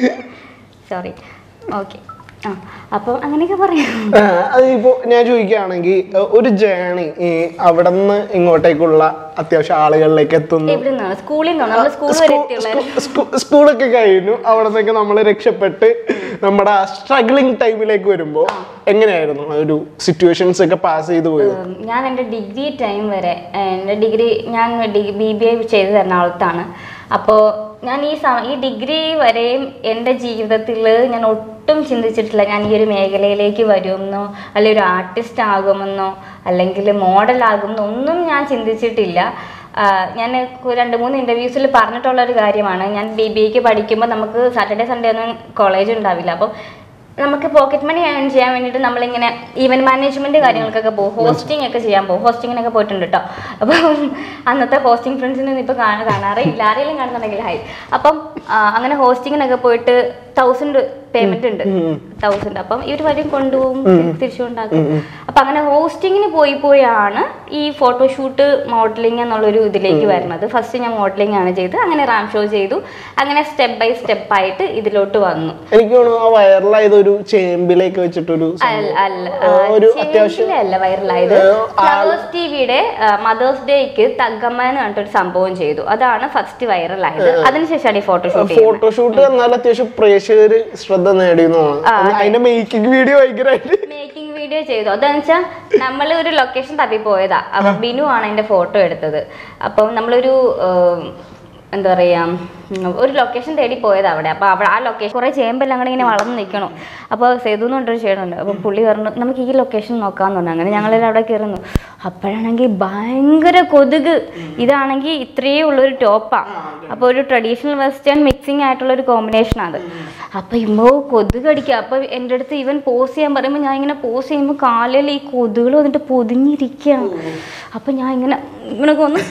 സോറി ഓക്കെ ആ അപ്പം അങ്ങനെയൊക്കെ പറയാം ആ, അതിപ്പോ ഞാൻ ചോദിക്കുകയാണെങ്കിൽ ഒരു ജേണി ഈ അവിടെ നിന്ന് ഇങ്ങോട്ടേക്കുള്ള അത്യാവശ്യം ആളുകളിലേക്ക് എത്തുന്നു എവിടെ നിന്നാണ് സ്കൂളിൽ നിന്നാണ് നമ്മൾ സ്കൂൾ വരെ എത്തിയുള്ള സ്കൂ- സ്കൂ- സ്കൂളൊക്കെ കഴിഞ്ഞു അവിടെ നിന്നൊക്കെ നമ്മൾ രക്ഷപ്പെട്ട് നമ്മുടെ സ്ട്രഗ്ലിംഗ് ടൈമിലേക്ക് വരുമ്പോ എങ്ങനെയായിരുന്നു ആ ഒരു സിറ്റുവേഷൻസ് ഒക്കെ പാസ് ചെയ്തു പോയത് ഉം, ഞാൻ എൻ്റെ ഡിഗ്രി ടൈം വരെ ഏഹ്, എൻ്റെ ഡിഗ്രി ഞാൻ ബി ബി ഐ ചെയ്ത് എറണാകുളത്താണ് അപ്പോൾ ഞാൻ ഈ സമ ഈ ഡിഗ്രി വരെയും എൻ്റെ ജീവിതത്തിൽ ഞാൻ ഒട്ടും ചിന്തിച്ചിട്ടില്ല ഞാൻ ഈ ഒരു മേഖലയിലേക്ക് വരുമെന്നോ അല്ലെങ്കിൽ ഒരു ആർട്ടിസ്റ്റ് ആകുമെന്നോ അല്ലെങ്കിൽ മോഡൽ ആകുമെന്നോ ഒന്നും ഞാൻ ചിന്തിച്ചിട്ടില്ല ആഹ് ഞാൻ കു- രണ്ട് മൂന്ന് ഇൻ്റർവ്യൂസിൽ പറഞ്ഞിട്ടുള്ള ഒരു കാര്യമാണ് ഞാൻ ബി ബി എക്ക് പഠിക്കുമ്പോൾ നമുക്ക് സാറ്റർഡേ സൺഡേ ഒന്നും കോളേജ് ഉണ്ടാവില്ല അപ്പോൾ നമുക്ക് പോക്കറ്റ് മണി ഏൺ ചെയ്യാൻ വേണ്ടിയിട്ട് നമ്മളിങ്ങനെ ഈവന്റ് മാനേജ്മെന്റ് കാര്യങ്ങൾക്കൊക്കെ പോകും ഹോസ്റ്റിംഗ് ഒക്കെ ചെയ്യാൻ പോകും ഹോസ്റ്റിങ്ങിനൊക്കെ പോയിട്ടുണ്ട് കേട്ടോ അപ്പം അന്നത്തെ ഹോസ്റ്റിംഗ് ഫ്രണ്ട്സിനൊന്നും ഇപ്പോൾ കാണാൻ കാണാറേ ഇല്ല ആരെങ്കിലും കാണുന്നുണ്ടെങ്കിൽ ഹായ് അപ്പം ആ, അങ്ങനെ ഹോസ്റ്റിങ്ങിനൊക്കെ പോയിട്ട് തൗസൻഡ് പേയ്മെന്റ് ഉണ്ട് തൗസൻഡ് അപ്പം ഇവർ വരും കൊണ്ടുപോകും തിരിച്ചു കൊണ്ടാക്കും അപ്പം അങ്ങനെ ഹോസ്റ്റിങ്ങിന് പോയി പോയാണ് ഈ ഫോട്ടോഷൂട്ട് മോഡലിംഗ് എന്നുള്ളൊരു ഇതിലേക്ക് വരുന്നത് ഫസ്റ്റ് ഞാൻ മോഡലിംഗ് ആണ് ചെയ്ത് അങ്ങനെ റാം ഷോ ചെയ്തു അങ്ങനെ സ്റ്റെപ്പ് ബൈ സ്റ്റെപ്പ് ആയിട്ട് ഇതിലോട്ട് വന്നു എനിക്ക് തോന്നുന്നു ആ വൈറലായത് ഒരു ചേമ്പിലേക്ക് വെച്ചിട്ടൊരു അല്ല അല്ല ആ, ഒരു അത്യാവശ്യം അല്ല വൈറലായത് ഏ, ഫ്ലവേഴ്സ് ടിവിയുടെ മദേഴ്സ് ഡേക്ക് തగ్గമ്മ എന്ന് പറഞ്ഞിട്ടൊരു സംഭവം ചെയ്തു അതാണ് ഫസ്റ്റ് വൈറലായത് അതിനുശേഷമാണ് ഈ ഫോട്ടോഷൂട്ട് ചെയ്യുന്നത് ഫോട്ടോഷൂട്ട് എന്നാൽ അത്യാവശ്യം പ്രേക്ഷകര് ശ്രദ്ധ നേടിയെന്നാണ് അതിന്റെ മേക്കിംഗ് വീഡിയോ ഭയങ്കരമായിട്ട് മേക്കിംഗ് വീഡിയോ ചെയ്തു അതെന്ന് വെച്ചാൽ നമ്മൾ ഒരു ലൊക്കേഷൻ തപ്പി പോയതാ അപ്പൊ ബിനു ആണ് എന്റെ ഫോട്ടോ എടുത്തത് അപ്പം നമ്മളൊരു ഏം, എന്താ പറയാ ഉം, ഒരു ലൊക്കേഷൻ തേടി പോയത് അവിടെ അപ്പൊ അവിടെ ആ ലൊക്കേഷൻ കുറെ ചേമ്പെല്ലാം അങ്ങനെ ഇങ്ങനെ വളർന്ന് നിൽക്കണം അപ്പോൾ സേതു എന്ന് പറഞ്ഞൊരു ചേട്ടനുണ്ട് അപ്പൊ പുള്ളി പറഞ്ഞു നമുക്ക് ഈ ലൊക്കേഷൻ നോക്കാന്ന് പറഞ്ഞു അങ്ങനെ ഞങ്ങളെല്ലാം അവിടെ കയറുന്നു അപ്പോഴാണെങ്കിൽ ഭയങ്കര കൊതുക് ഇതാണെങ്കിൽ ഇത്രയേ ഉള്ളൊരു ടോപ്പാ അപ്പോൾ ഒരു ട്രഡീഷണൽ വെസ്റ്റേൺ മിക്സിംഗ് ആയിട്ടുള്ള ഒരു കോമ്പിനേഷൻ അത് അപ്പൊ ഇമ്മോ കൊതുക് അടിക്കുക അപ്പൊ എൻ്റെ അടുത്ത് ഇവൻ പോസ് ചെയ്യാൻ പറയുമ്പോൾ ഞാൻ ഇങ്ങനെ പോസ് ചെയ്യുമ്പോൾ കാലിൽ ഈ കൊതുകൾ വന്നിട്ട് പൊതിഞ്ഞിരിക്കുകയാണ് അപ്പൊ ഞാൻ ഇങ്ങനെ ഇങ്ങനെ ഒന്ന് ഇങ്ങനെ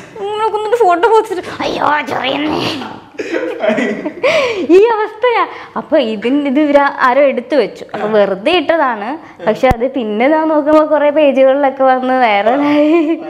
നോക്കുന്നുണ്ട് ഫോട്ടോ പോസ്റ്റ് അയ്യോ ചൊറിയുന്നേ ഈ അവസ്ഥയാ അപ്പൊ ഇതിന് ഇത് ഇവര് ആരോ എടുത്തു വെച്ചു അപ്പൊ വെറുതെ ഇട്ടതാണ് പക്ഷെ അത് പിന്നെ ഞാൻ നോക്കുമ്പോ കുറെ പേജുകളിലൊക്കെ വന്ന് വൈറലായി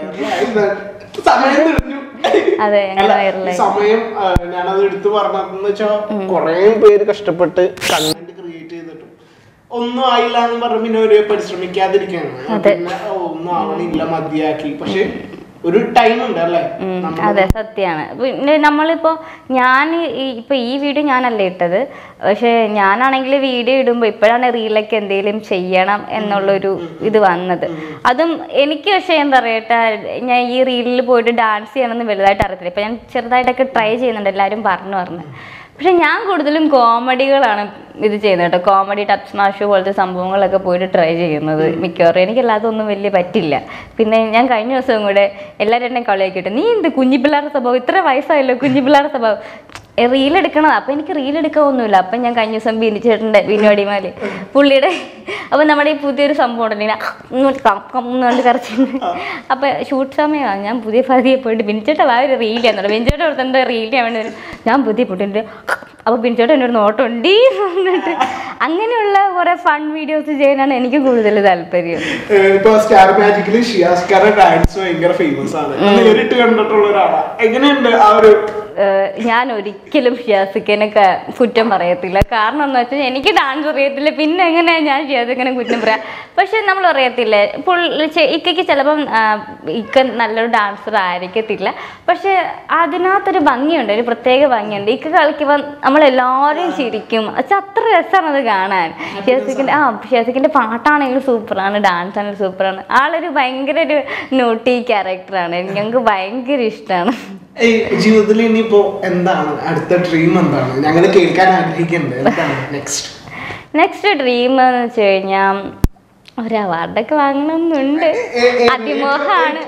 സമയം തെളിഞ്ഞു. അതെ അങ്ങനെ അല്ല, വൈറലായി ഈ സമയം ആ, ഞാനത് എടുത്തു പറഞ്ഞതെന്ന് വെച്ചാ കൊറേ പേര് കഷ്ടപ്പെട്ട് കണ്ടന്റ് ക്രിയേറ്റ് ചെയ്തിട്ടും ഒന്നും ആയില്ല എന്ന് പറഞ്ഞ പിന്നെ ഒരു പരിശ്രമിക്കാതിരിക്കാണ് പിന്നെ ഓ, ഒന്നും ആവണില്ല മതിയാക്കി പക്ഷെ ഒരു ടൈം ഉണ്ട് അല്ലേ നമ്മൾ അതെ സത്യമാണ് പിന്നെ നമ്മളിപ്പോ ഞാൻ ഈ- ഇപ്പൊ ഈ വീഡിയോ ഞാനല്ല ഇട്ടത് പക്ഷെ ഞാനാണെങ്കിൽ വീഡിയോ ഇടുമ്പോൾ ഇപ്പോഴാണ് റീലൊക്കെ എന്തെങ്കിലും ചെയ്യണം എന്നുള്ളൊരു ഇത് വന്നത് അതും എനിക്ക് പക്ഷെ എന്താ പറയട്ടെ ഞാൻ ഈ റീലിൽ പോയിട്ട് ഡാൻസ് ചെയ്യണമെന്ന് വലുതായിട്ട് അറിയത്തില്ല ഇപ്പൊ ഞാൻ ചെറുതായിട്ടൊക്കെ ട്രൈ ചെയ്യുന്നുണ്ട് എല്ലാവരും പറഞ്ഞു പറഞ്ഞു പക്ഷെ ഞാൻ കൂടുതലും കോമഡികളാണ് ഇത് ചെയ്യുന്നത് കേട്ടോ കോമഡി ടപ്പ് സ്മാഷ് പോലത്തെ സംഭവങ്ങളൊക്കെ പോയിട്ട് ട്രൈ ചെയ്യുന്നത് മിക്കവാറും എനിക്കല്ലാതെ ഒന്നും വലിയ പറ്റില്ല പിന്നെ ഞാൻ കഴിഞ്ഞ ദിവസം കൂടെ എല്ലാവരും എന്നെ കളിയാക്കിയിട്ട് നീ എന്ത് കുഞ്ഞി പിള്ളേരുടെ സ്വഭാവം ഇത്ര വയസ്സായല്ലോ കുഞ്ഞി പിള്ളേരുടെ സ്വഭാവം റീൽ എടുക്കണത് അപ്പം എനിക്ക് റീൽ എടുക്കാനൊന്നുമില്ല അപ്പം ഞാൻ കഴിഞ്ഞ ദിവസം ബിനി ചേട്ടൻ്റെ ബിനോടിമാല് പുള്ളിയുടെ അപ്പം നമ്മുടെ ഈ പുതിയൊരു സംഭവം ഉണ്ടല്ലോ ഇങ്ങനെ ഇങ്ങോട്ട് കം കം എന്ന് കണ്ട് കറച്ചിട്ടുണ്ട് അപ്പം ഷൂട്ട് സമയമാണ് ഞാൻ പുതിയ പതിയെ പോയിട്ട് ബിനിച്ചേട്ട ആ ഒരു റീൽ ചെയ്യുന്നുണ്ട് ബിനിച്ചേട്ട അടുത്ത് എന്താ റീൽ ചെയ്യാൻ വേണ്ടി വരും. ഞാൻ പുതിയ പോയിട്ടുണ്ട് അപ്പോൾ ബിനിച്ചേട്ടൻ എന്നോട് നോട്ടുണ്ട് എന്നിട്ട് അങ്ങനെയുള്ള കുറേ ഫൺ വീഡിയോസ് ചെയ്യാനാണ് എനിക്ക് കൂടുതൽ താല്പര്യം ഏഹ് ഇപ്പൊ സ്റ്റാർ മാജിക്കില് ഷിയാസ്കാരുടെ ഡാൻസ് ഭയങ്കര ഫേമസ് ആണ് അത് നേരിട്ട് കണ്ടിട്ടുള്ള ഒരാളാ എങ്ങനെയുണ്ട് ആ ഒരു ഏഹ് ഞാൻ ഒരിക്കലും ഷിയാസിക്കനെ ക- കുറ്റം പറയത്തില്ല കാരണം എന്ന് വെച്ചാൽ എനിക്ക് ഡാൻസ് അറിയത്തില്ല പിന്നെ എങ്ങനെയാ ഞാൻ ഷിയാസിക്കനെ കുറ്റം പറയാം പക്ഷെ നമ്മൾ അറിയത്തില്ലേ പുള്ളി ചെ- ഇക്കയ്ക്ക് ചിലപ്പം ആ, ഇക്ക നല്ലൊരു ഡാൻസർ ആയിരിക്കത്തില്ല പക്ഷെ അതിനകത്തൊരു ഭംഗിയുണ്ട് ഒരു പ്രത്യേക ഭംഗിയുണ്ട് ഇക്ക കളിക്കുമ്പോൾ നമ്മളെല്ലാവരും ചിരിക്കും പക്ഷെ അത്ര രസമാണ് അത് കാണാൻ ഷിയാസിക്കിൻ്റെ ആ ഷിയാസിക്കിൻ്റെ പാട്ടാണെങ്കിലും സൂപ്പറാണ് ഡാൻസ് ആണെങ്കിലും സൂപ്പറാണ് ആളൊരു ഭയങ്കര ഒരു നോട്ടി ക്യാരക്ടറാണ് ഞങ്ങൾക്ക് ഭയങ്കര ഇഷ്ടമാണ് ഏയ് ജീവിതത്തിൽ ഇനിയിപ്പോ എന്താണ് അടുത്ത ഡ്രീം എന്താണ് ഞങ്ങൾ കേൾക്കാൻ ആഗ്രഹിക്കുന്നുണ്ട് എന്താണ് നെക്സ്റ്റ് നെക്സ്റ്റ് ഡ്രീം എന്ന് വെച്ച് കഴിഞ്ഞാൽ ഒരു അവാർഡൊക്കെ വാങ്ങണമെന്നുണ്ട് അതിമോഹമാണ്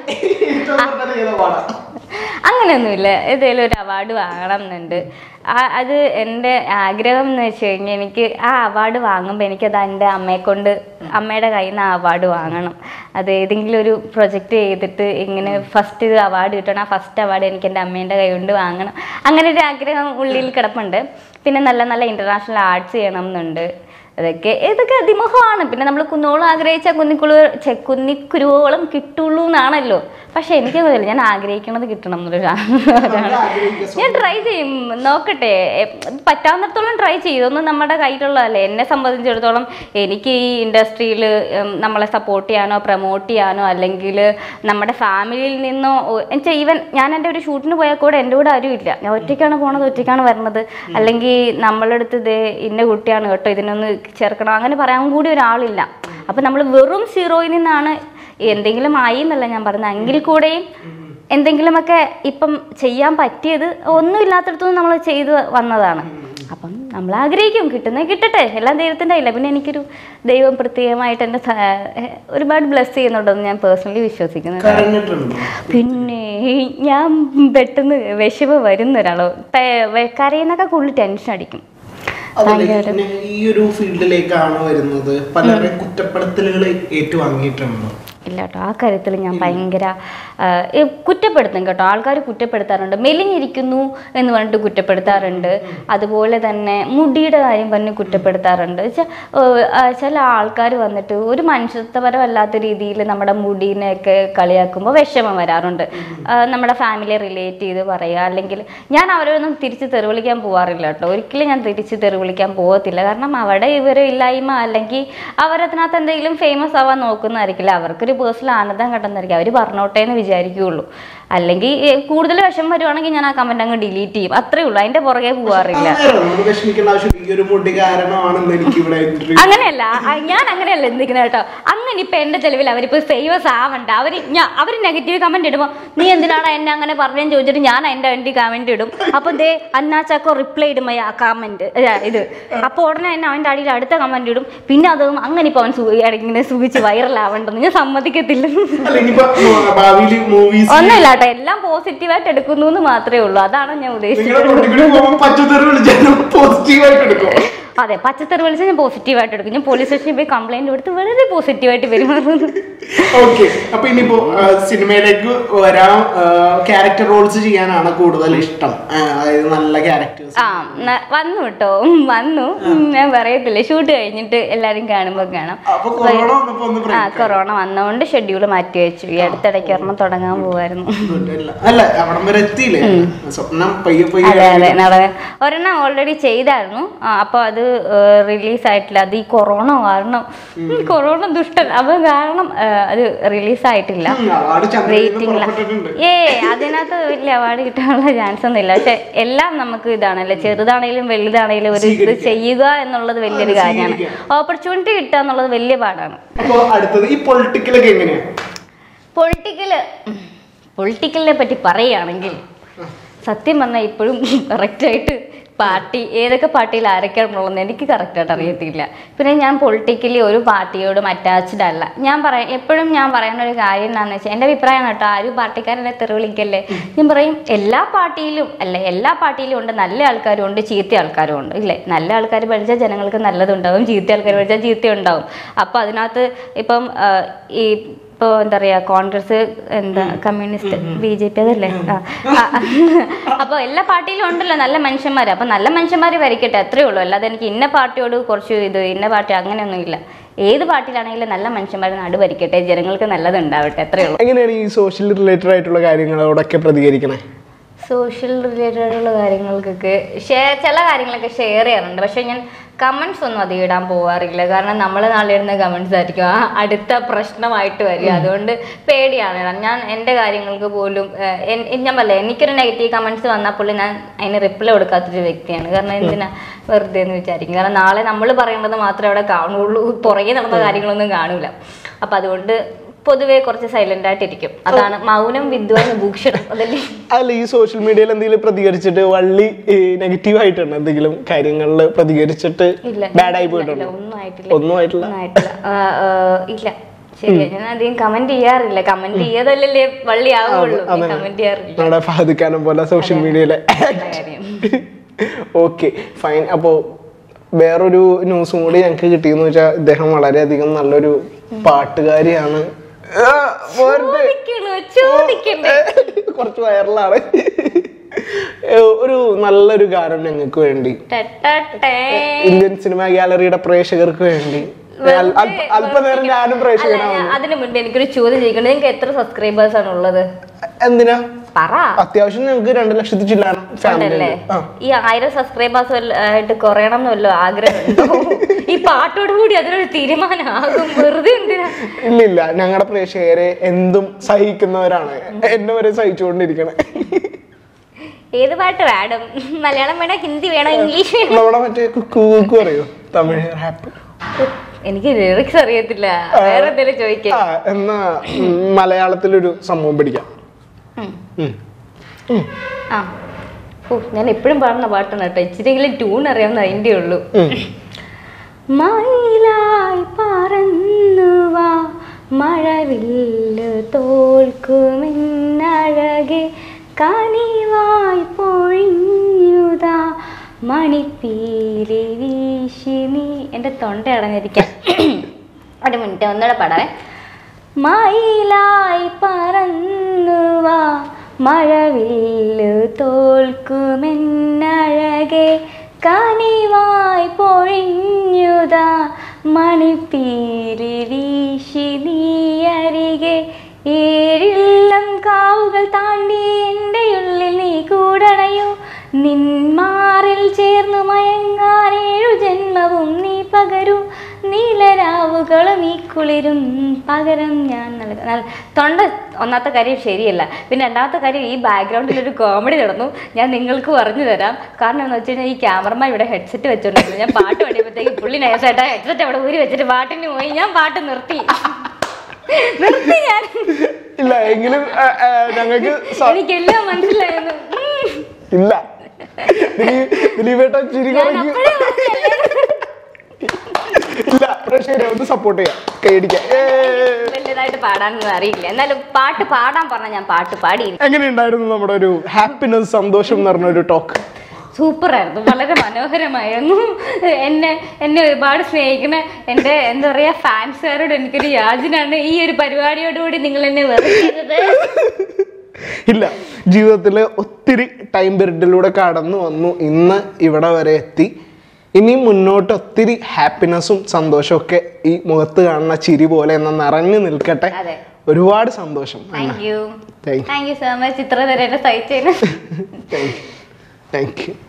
അങ്ങനെയൊന്നുമില്ല ഏതെങ്കിലും ഒരു അവാർഡ് വാങ്ങണം എന്നുണ്ട് ആ- അത് എൻ്റെ ആഗ്രഹം എന്ന് വെച്ച് കഴിഞ്ഞാൽ എനിക്ക് ആ അവാർഡ് വാങ്ങുമ്പോൾ എനിക്കത് എൻ്റെ അമ്മയെ കൊണ്ട് അമ്മയുടെ കയ്യിൽ നിന്ന് ആ അവാർഡ് വാങ്ങണം അത് ഏതെങ്കിലും ഒരു പ്രൊജക്റ്റ് ചെയ്തിട്ട് ഇങ്ങനെ ഫസ്റ്റ് അവാർഡ് കിട്ടണം ആ ഫസ്റ്റ് അവാർഡ് എനിക്ക് എൻ്റെ അമ്മേൻ്റെ കൈ കൊണ്ട് വാങ്ങണം അങ്ങനെ ഒരു ആഗ്രഹം ഉള്ളിൽ കിടപ്പുണ്ട് പിന്നെ നല്ല നല്ല ഇൻ്റർനാഷണൽ ആർട്സ് ചെയ്യണം എന്നുണ്ട് അതൊക്കെ ഇതൊക്കെ അതിമോഹമാണ് പിന്നെ നമ്മൾ കുന്നോളം ആഗ്രഹിച്ച കുന്നിക്കുളു ചെ കുന്നിക്കുരുവോളം കിട്ടുള്ളൂ എന്നാണല്ലോ പക്ഷെ എനിക്ക് തോന്നില്ല ഞാൻ ആഗ്രഹിക്കണത് കിട്ടണം എന്നൊരു ഞാൻ ട്രൈ ചെയ്യും നോക്കട്ടെ എ, പറ്റാവുന്നിടത്തോളം ട്രൈ ചെയ്യും ഇതൊന്നും നമ്മുടെ കയ്യിലുള്ളതല്ലേ എന്നെ സംബന്ധിച്ചിടത്തോളം എനിക്ക് ഈ ഇൻഡസ്ട്രിയിൽ നമ്മളെ സപ്പോർട്ട് ചെയ്യാനോ പ്രൊമോട്ട് ചെയ്യാനോ അല്ലെങ്കിൽ നമ്മുടെ ഫാമിലിയിൽ നിന്നോ എന്നുവെച്ചാൽ ഈവൻ ഞാൻ എൻ്റെ ഒരു ഷൂട്ടിന് പോയാൽ കൂടെ എൻ്റെ കൂടെ ആരും ഇല്ല ഞാൻ ഒറ്റയ്ക്കാണ് പോണത് ഒറ്റയ്ക്കാണ് വരുന്നത് അല്ലെങ്കിൽ നമ്മളടുത്ത് ഇത് ഇന്ന കുട്ടിയാണ് കേട്ടോ ഇതിനൊന്ന് ചേർക്കണം അങ്ങനെ പറയാൻ കൂടി ഒരാളില്ല അപ്പം നമ്മൾ വെറും സീറോയിൽ നിന്നാണ് എന്തെങ്കിലും ആയി എന്നല്ല ഞാൻ പറയുന്നത് എങ്കിൽ കൂടെയും എന്തെങ്കിലുമൊക്കെ ഇപ്പം ചെയ്യാൻ പറ്റിയത് ഒന്നും ഇല്ലാത്തടത്തുനിന്ന് നമ്മൾ ചെയ്തു വന്നതാണ് അപ്പം നമ്മൾ ആഗ്രഹിക്കും കിട്ടുന്നത് കിട്ടട്ടെ എല്ലാം ദൈവത്തിൻ്റെ ഇല്ല പിന്നെ എനിക്കൊരു ദൈവം പ്രത്യേകമായിട്ട് എൻ്റെ സ- ഏഹ് ഒരുപാട് ബ്ലെസ് ചെയ്യുന്നുണ്ടെന്ന് ഞാൻ പേഴ്സണലി വിശ്വസിക്കുന്നു കരഞ്ഞിട്ടുണ്ട് പിന്നെ ഞാൻ പെട്ടെന്ന് വിഷമ വരുന്ന ഒരാളോ കരയുന്നൊക്കെ കൂടുതൽ ടെൻഷൻ അടിക്കും അതല്ലേ പിന്നെ ഈ ഒരു ഫീൽഡിലേക്കാണ് വരുന്നത് പലരുടെ കുറ്റപ്പെടുത്തലുകൾ ഏറ്റുവാങ്ങിയിട്ടുണ്ടോ ഇല്ല കേട്ടോ ആ കാര്യത്തിൽ ഞാൻ ഭയങ്കര ആ, ഏ, കുറ്റപ്പെടുത്തും കേട്ടോ ആൾക്കാർ കുറ്റപ്പെടുത്താറുണ്ട് മെലിഞ്ഞിരിക്കുന്നു എന്ന് പറഞ്ഞിട്ട് കുറ്റപ്പെടുത്താറുണ്ട് അതുപോലെ തന്നെ മുടിയുടെ കാര്യം പറഞ്ഞ് കുറ്റപ്പെടുത്താറുണ്ട് വെച്ചാൽ ചില ആൾക്കാർ വന്നിട്ട് ഒരു മനുഷ്യത്വപരമല്ലാത്ത രീതിയിൽ നമ്മുടെ മുടീനെയൊക്കെ കളിയാക്കുമ്പോൾ വിഷമം വരാറുണ്ട് ആ, നമ്മുടെ ഫാമിലിയെ റിലേറ്റ് ചെയ്ത് പറയുക അല്ലെങ്കിൽ ഞാൻ അവരൊന്നും തിരിച്ച് തെറി വിളിക്കാൻ പോവാറില്ല കേട്ടോ ഒരിക്കലും ഞാൻ തിരിച്ച് തെറി വിളിക്കാൻ പോകത്തില്ല കാരണം അവിടെ ഇവർ ഇല്ലായ്മ അല്ലെങ്കിൽ അവരതിനകത്ത് എന്തെങ്കിലും ഫേമസ് ആവാൻ നോക്കുന്നതായിരിക്കില്ല അവർക്കൊരു പേഴ്സണൽ ആനന്ദം കിട്ടുന്നതായിരിക്കും അവർ പറഞ്ഞോട്ടെ എന്ന് വിചാരിക്കുകയുള്ളൂ അല്ലെങ്കിൽ ഏ, കൂടുതൽ വിഷമം വരുവാണെങ്കിൽ ഞാൻ ആ കമന്റ് അങ്ങ് ഡിലീറ്റ് ചെയ്യും അത്രേ ഉള്ളൂ അതിന്റെ പുറകെ പോവാറില്ല അന്നേരം നമ്മൾ വിഷമിക്കേണ്ട ആവശ്യമില്ല ഈ ഒരു മുടി കാരണമാണെന്ന് എനിക്ക് ഇവിടെ interview അങ്ങനെയല്ല ആ, ഞാൻ അങ്ങനെയല്ല എന്തിക്കുന്നത് കേട്ടോ അങ്ങനെ ഇപ്പൊ എന്റെ ചെലവിൽ അവരിപ്പോ ഫേമസ് ആവണ്ട അവര് ഞാൻ അവര് നെഗറ്റീവ് കമന്റ് ഇടുമ്പോ നീ എന്തിനാണ് എന്നെ അങ്ങനെ പറഞ്ഞെന്ന് ചോദിച്ചിട്ട് ഞാൻ എന്റെ വേണ്ടി കമന്റ് ഇടും അപ്പൊ ദേ അന്നാച്ചാക്കോ റിപ്ലൈ ഇടും ആ കമന്റ് ഇത് അപ്പൊ ഉടനെ തന്നെ അവന്റെ അടിയിൽ അടുത്ത കമന്റ് ഇടും പിന്നെ അതും അങ്ങനെ ഇപ്പൊ അവൻ സു- ഇങ്ങനെ സുഖിച്ച് വൈറലാവണ്ടെന്ന് ഞാൻ സമ്മതിക്കത്തില്ല അല്ല ഇനിയിപ്പോ ഭാവിയിൽ മൂവീസ് ഒന്നുമില്ല കേട്ടോ എല്ലാം പോസിറ്റീവായിട്ട് എടുക്കുന്നു എന്ന് മാത്രമേ ഉള്ളൂ അതാണ് ഞാൻ നിങ്ങളെ ഉദ്ദേശിച്ചത് റോഡിൽ കൂടി പോകുമ്പോൾ പച്ചത്തറി വിളിച്ചാലും പോസിറ്റീവായിട്ട് എടുക്കും അതെ പച്ചത്തറി വിളിച്ചാൽ ഞാൻ പോസിറ്റീവായിട്ട് എടുക്കും ഞാൻ പോലീസ് സ്റ്റേഷനിൽ പോയി കംപ്ലൈന്റ് കൊടുത്ത് വളരെ പോസിറ്റീവായിട്ട് പെരുമാറുന്നു ഓക്കെ അപ്പൊ ഇനിയിപ്പോ ആ, സിനിമയിലേക്ക് വരാൻ ക്യാരക്ടർ റോൾസ് ചെയ്യാനാണ് കൂടുതൽ ഇഷ്ടം ആ, അതായത് നല്ല ക്യാരക്ടേഴ്സ് ആ ന- വന്നു കേട്ടോ ഉം, വന്നു ഉം, ഞാൻ പറയത്തില്ല ഷൂട്ട് കഴിഞ്ഞിട്ട് എല്ലാരും കാണുമ്പോ കാണാം അപ്പൊ കൊറോണ വന്നപ്പോ ഒന്ന് ആ കൊറോണ വന്നതുകൊണ്ട് ഷെഡ്യൂൾ മാറ്റി വെച്ചു ഈ അടുത്തിടയ്ക്ക് ഒരെണ്ണം തുടങ്ങാൻ പോവായിരുന്നു അല്ല അല്ല അവിടം വരെ എത്തിയില്ലേ സ്വപ്നം പയ്യെ അതെ പയ്യെ അതെ നട ഒരെണ്ണം ഓൾറെഡി ചെയ്തായിരുന്നു ആ, അപ്പൊ അത് റിലീസ് ആയിട്ടില്ല അത് ഈ കൊറോണ കാരണം ഈ കൊറോണ ദുഷ്ടൻ അവ കാരണം ആ, അത് റിലീസ് ആയിട്ടില്ല അവാർഡ് ചന്ദ്രനിൽ വെയിറ്റിംഗ് പുറപ്പെട്ടിട്ടുണ്ട് ഏ അതിനകത്ത് വലിയ അവാർഡ് കിട്ടാനുള്ള ചാൻസ് ഒന്നും ഇല്ല പക്ഷെ എല്ലാം നമുക്ക് ഇതാണല്ലേ ചെറുതാണേലും വലുതാണേലും ഒരു ഇത് ചെയ്യുക എന്നുള്ളത് വലിയൊരു കാര്യമാണ് ഓപ്പർച്യൂണിറ്റി കിട്ടുക എന്നുള്ളത് വലിയ പാടാണ് അപ്പൊ അടുത്തത് ഈ പൊളിറ്റിക്കലൊക്കെ എങ്ങനെയാ പൊളിറ്റിക്കല് പൊളിറ്റിക്കലിനെ പറ്റി പറയുകയാണെങ്കിൽ സത്യം പറഞ്ഞാൽ ഇപ്പോഴും കറക്റ്റായിട്ട് പാർട്ടി ഏതൊക്കെ പാർട്ടിയിൽ ആരൊക്കെയാണെന്നുള്ളത് എനിക്ക് കറക്റ്റായിട്ട് അറിയത്തില്ല പിന്നെ ഞാൻ പൊളിറ്റിക്കലി ഒരു പാർട്ടിയോടും അറ്റാച്ച്ഡ് അല്ല ഞാൻ പറയാം എപ്പോഴും ഞാൻ പറയുന്ന ഒരു കാര്യം എന്താണെന്ന് വെച്ചാൽ എൻ്റെ അഭിപ്രായം കേട്ടോ ആരും പാർട്ടിക്കാരനെ തെറി വിളിക്കല്ലേ ഞാൻ പറയും എല്ലാ പാർട്ടിയിലും അല്ല എല്ലാ പാർട്ടിയിലും ഉണ്ട് നല്ല ആൾക്കാരും ഉണ്ട് ചീത്ത ആൾക്കാരും ഉണ്ട് ഇല്ലേ നല്ല ആൾക്കാർ പഠിച്ചാൽ ജനങ്ങൾക്ക് നല്ലതുണ്ടാവും ചീത്ത ആൾക്കാർ പഠിച്ചാൽ ചീത്ത ഉണ്ടാവും അപ്പോൾ അതിനകത്ത് ഇപ്പം ആ, ഈ ഇപ്പോൾ എന്താ പറയുക കോൺഗ്രസ് എന്താ കമ്മ്യൂണിസ്റ്റ് ബി ജെ പി അതല്ലേ ആ അപ്പോൾ എല്ലാ പാർട്ടിയിലും ഉണ്ടല്ലോ നല്ല മനുഷ്യന്മാർ അപ്പോൾ നല്ല മനുഷ്യന്മാർ ഭരിക്കട്ടെ അത്രേ ഉള്ളൂ അല്ലാതെ എനിക്ക് ഇന്ന പാർട്ടിയോട് കുറച്ച് ഇത് ഇന്ന പാർട്ടി അങ്ങനെയൊന്നും ഇല്ല ഏത് പാർട്ടിയിലാണെങ്കിലും നല്ല മനുഷ്യന്മാർ നാട് ഭരിക്കട്ടെ ജനങ്ങൾക്ക് നല്ലത് ഉണ്ടാവട്ടെ അത്രേ ഉള്ളൂ എങ്ങനെയാണ് ഈ സോഷ്യൽ റിലേറ്റഡ് ആയിട്ടുള്ള കാര്യങ്ങളോടൊക്കെ പ്രതികരിക്കണേ സോഷ്യൽ റിലേറ്റഡ് ആയിട്ടുള്ള കാര്യങ്ങൾക്കൊക്കെ ഷെയർ ചില കാര്യങ്ങളൊക്കെ ഷെയർ ചെയ്യാറുണ്ട് പക്ഷെ ഞാൻ കമൻസ് ഒന്നും അധികം ഇടാൻ പോവാറില്ല കാരണം നമ്മൾ നാളെ ഇടുന്ന കമൻസ് ആയിരിക്കും ആ അടുത്ത പ്രശ്നമായിട്ട് വരിക അതുകൊണ്ട് പേടിയാണ് ഇടാൻ ഞാൻ എൻ്റെ കാര്യങ്ങൾക്ക് പോലും ഏഹ്, എൻ- ഞാൻ പറയില്ല എനിക്കൊരു നെഗറ്റീവ് കമൻസ് വന്നാൽ പോലും ഞാൻ അതിന് റിപ്ലൈ കൊടുക്കാത്തൊരു വ്യക്തിയാണ് കാരണം എന്തിനാ വെറുതെ എന്ന് വിചാരിക്കും കാരണം നാളെ നമ്മൾ പറയേണ്ടത് മാത്രമേ അവിടെ കാണുള്ളൂ പുറകെ നടന്ന കാര്യങ്ങളൊന്നും കാണൂല അപ്പം അതുകൊണ്ട് പൊതുവെ കുറച്ച് സൈലന്റ് ആയിട്ടിരിക്കും അതാണ് മൗനം വിദ്വാൻ ഭൂഷണം അതല്ലേ അല്ല ഈ സോഷ്യൽ മീഡിയയിൽ എന്തെങ്കിലും പ്രതികരിച്ചിട്ട് വള്ളി നെഗറ്റീവ് ആയിട്ടുണ്ട് എന്തെങ്കിലും കാര്യങ്ങളിൽ പ്രതികരിച്ചിട്ട് ഇല്ല ബാഡ് ആയി ഇല്ല, പോയിട്ടുണ്ട് ഒന്നും ആയിട്ടില്ല ഒന്നും ആയിട്ടില്ല ഒന്നും ആയിട്ടില്ല ആ, ആ, ഇല്ല ശരിയാ ഞാൻ അധികം കമന്റ് ചെയ്യാറില്ല കമന്റ് ചെയ്തല്ലേ വള്ളി ആവുള്ളൂ അതെ. കമന്റ് ചെയ്യാറില്ല നമ്മുടെ ഫഹദിക്കാനം പോലെ സോഷ്യൽ മീഡിയയിലെ നല്ല കാര്യം ഓക്കെ ഫൈൻ അപ്പോൾ വേറൊരു ന്യൂസും കൂടി ഞങ്ങൾക്ക് കിട്ടിയെന്ന് വെച്ചാൽ ഇദ്ദേഹം വളരെയധികം നല്ലൊരു പാട്ടുകാരിയാണ് ആ, പോരട്ടെ. ചോദിക്കണോ ചോദിക്കണ്ടേ കുറച്ച് വൈറലാണ് ഒരു നല്ലൊരു ഗാനം ഞങ്ങൾക്ക് വേണ്ടി ടട്ടട്ടേ. ഇന്ത്യൻ സിനിമ ഗാലറിയുടെ പ്രേക്ഷകർക്ക് വേണ്ടി അൽ- അല്പ- അല്പനേരം ഞാനും അല്ല പ്രേക്ഷകനാണ് ഞാൻ അതിനു മുൻപ് എനിക്കൊരു ചോദ്യം ചോദിക്കണ്ടേ നിങ്ങൾക്ക് എത്ര സബ്സ്ക്രൈബേഴ്സ് ആണ് ഉള്ളത് എന്തിനാ പറ അത്യാവശ്യം ഞങ്ങൾക്ക് രണ്ട് ലക്ഷത്തി ചില്ലാണ് ഫാമിലി ഉണ്ടല്ലേ ആ ഈ ആയിരം സബ്സ്ക്രൈബേഴ്സ് ആയിട്ട് കുറയണം എന്ന് വല്ലോ ആഗ്രഹമുണ്ടോ ഈ പാട്ടോട് കൂടി അതിനൊരു തീരുമാനമാകും വെറുതെ എന്തിനാ ഇല്ല ഇല്ല ഞങ്ങളുടെ പ്രേക്ഷകരെ എന്തും സഹിക്കുന്നവരാണ് എന്നെ വരെ സഹിച്ചുകൊണ്ടിരിക്കണേ ഏത് പാട്ട് വേണം മലയാളം വേണം ഹിന്ദി വേണം ഇംഗ്ലീഷ് വേണം നമ്മുടെ മറ്റേ കുക്കു കുക്കു അറിയോ തമിഴ് റാപ്പ് എനിക്ക് ലിറിക്സ് അറിയത്തില്ല വേറെ എന്തെങ്കിലും ചോദിക്കാം ആ എന്നാ ഉം, മലയാളത്തിലൊരു സംഭവം പിടിക്കാം ഉം. ഉം. ഉം. ആ ഓ ഞാൻ എപ്പോഴും പാടുന്ന പാട്ടാണ് കേട്ടോ ഇച്ചിരിയെങ്കിലും ട്യൂൺ അറിയാവുന്ന അതിൻ്റെ ഉള്ളൂ ഉം. മയിലായി പറന്നു വാ മഴവില്ല് തോൽക്കുമെന്നഴകെ കനിവായി പൊഴിഞ്ഞുതാ മണിപ്പീലി വീശി നീ എൻ്റെ തൊണ്ട അടഞ്ഞിരിക്കാം ഒരു മിനിറ്റ് ഒന്നുകൂടെ പാടാവേ മയിലായി പറന്നു വാ മഴവില്ല് തോൽക്കുമെന്നഴകെ കനിവായി പൊഴിഞ്ഞുതാ മണിപ്പീലി വീശി നീ അരികെ ഏഴില്ലം കാവുകൾ താണ്ടി എൻ്റെ ഉള്ളിൽ നീ കൂടണയോ നിന്മാറിൽ ചേർന്നു മയങ്ങാൻ ഏഴു ജന്മവും നീ പകരൂ നീലരാവുകളും ഈ കുളിരും പകരം ഞാൻ നൽക നൽ- തൊണ്ട ഒന്നാമത്തെ കാര്യം ശരിയല്ല പിന്നെ രണ്ടാമത്തെ കാര്യം ഈ ബാക്ക്ഗ്രൗണ്ടിൽ ഒരു കോമഡി നടന്നു ഞാൻ നിങ്ങൾക്ക് പറഞ്ഞു തരാം കാരണം എന്ന് വെച്ച് കഴിഞ്ഞാൽ ഈ ക്യാമറമാൻ ഇവിടെ ഹെഡ്സെറ്റ് വെച്ചോണ്ടിരുന്നു ഞാൻ പാട്ട് പാടിയപ്പോഴത്തേക്ക് പുള്ളി നൈസായിട്ട് ഹെഡ്സെറ്റ് അവിടെ ഊരി വെച്ചിട്ട് പാട്ടിന് പോയി ഞാൻ പാട്ട് നിർത്തി നിർത്തി ഞാൻ ഇല്ല എങ്കിലും ആ, ആ, ഞങ്ങൾക്ക് സ- എനിക്കെല്ലാം മനസ്സിലായിരുന്നു ഉം. ഇല്ല ദിലീപ് ദിലീപേട്ട ചിരി ഞാൻ കുറയ്ക്കും അപ്പഴേ പറഞ്ഞതല്ലേ. ഇല്ല പ്രേക്ഷകരെ ഒന്ന് സപ്പോർട്ട് ചെയ്യാം കൈയടിക്കാം ഏ. വലിയതായിട്ട് പാടാനൊന്നും അറിയില്ല എന്നാലും പാട്ട് പാടാൻ പറഞ്ഞാൽ ഞാൻ പാട്ട് പാടി എങ്ങനെയുണ്ടായിരുന്നു നമ്മുടെ ഒരു ഹാപ്പിനെസ് സന്തോഷം എന്ന് പറഞ്ഞ ഒരു ടോക്ക് സൂപ്പർ ആയിരുന്നു വളരെ മനോഹരമായിരുന്നു എന്നെ എന്നെ ഒരുപാട് സ്നേഹിക്കുന്ന എൻ്റെ എന്താ പറയാ ഫാൻസുകാരോട് എനിക്കൊരു യാചനാണ് ഈ ഒരു പരിപാടിയോടുകൂടി നിങ്ങൾ എന്നെ വെറുക്കരുത് ഇല്ല ജീവിതത്തിൽ ഒത്തിരി ടൈം പീരീഡിലൂടെ കടന്നു വന്നു ഇന്ന് ഇവിടെ വരെ എത്തി ഇനി മുന്നോട്ട് ഒത്തിരി ഹാപ്പിനെസ്സും സന്തോഷവും ഒക്കെ ഈ മുഖത്ത് കാണുന്ന ചിരി പോലെ എന്ന് നിറഞ്ഞു നിൽക്കട്ടെ അതെ ഒരുപാട് സന്തോഷം thank you thank thank you so much ഇത്ര നേരം എന്നെ സഹിച്ചതിന് താങ്ക് യു താങ്ക് യു